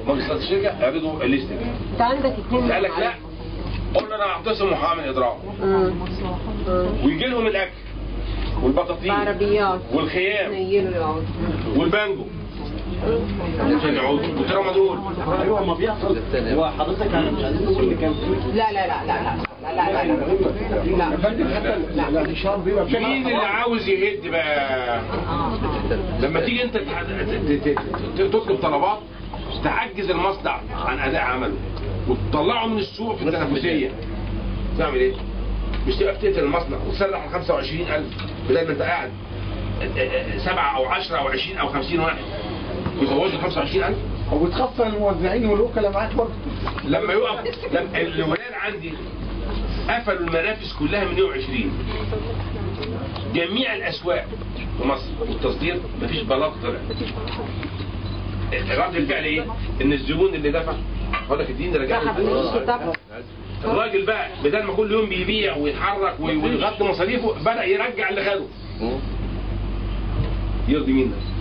مجلس الشركه اعرضوا الليستنج انت عندك اتنين قال لك لا قول له انا هعتصم وهعمل اضراب مم. ويجي لهم الاكل والبطاطين بعربيات والخيام نيلوا العود والبانجو عشان يعودوا والترامادول ايوه ما بيحصل هو حضرتك انا مش عايزين نقول اللي كان في لا لا لا لا لا لا لا لا لا لا الاشهار بيبقى مين اللي عاوز يهد بقى لما تيجي انت تح- ت- ت- ت- تطلب طلبات تعجز المصنع عن اداء عمله وتطلعه من السوق في التنافسيه تعمل ايه؟ مش تبقى بتقتل المصنع وتسرح ال 25000 بدل ما انت قاعد سبعة أو 10 أو 20 أو 50 واحد ويزوجوا 25000 وبتخفى الموزعين والوكلاء معاك برضه لما يقف لما الولاد عندي قفلوا المنافس كلها من 120 جميع الاسواق في مصر والتصدير مفيش بلاط طلع رد الفعل ايه؟ ان الزبون اللي دفع هقول لك اديني رجع لي الفلوس. الراجل بقى بدل ما كل يوم بيبيع ويتحرك وي- ويغطي مصاريفه بدا يرجع اللي خده يرضي مين ده؟